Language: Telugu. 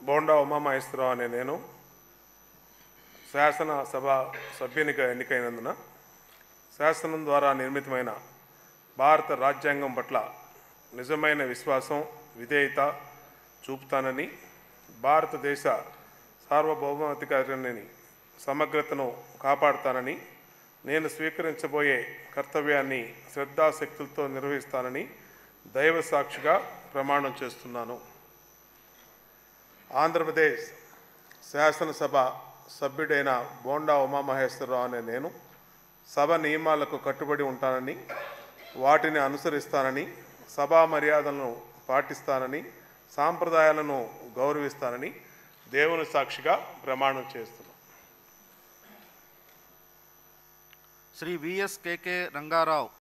బోండా ఉమామహేశ్వరరావు అనే నేను శాసనసభ సభ్యునిగా ఎన్నికైనందున శాసనం ద్వారా నిర్మితమైన భారత రాజ్యాంగం పట్ల నిజమైన విశ్వాసం విధేయత చూపుతానని భారతదేశ సార్వభౌమాధికారిని సమగ్రతను కాపాడుతానని నేను స్వీకరించబోయే కర్తవ్యాన్ని శ్రద్ధాశక్తులతో నిర్వహిస్తానని దైవ సాక్షిగా ప్రమాణం చేస్తున్నాను ఆంధ్రప్రదేశ్ శాసనసభ సభ్యుడైన బోండా ఉమామహేశ్వరరావు అనే నేను సభ నియమాలకు కట్టుబడి ఉంటానని వాటిని అనుసరిస్తానని సభా మర్యాదలను పాటిస్తానని సాంప్రదాయాలను గౌరవిస్తానని దేవుని సాక్షిగా ప్రమాణం చేస్తున్నాను శ్రీ విఎస్ కేకే రంగారావు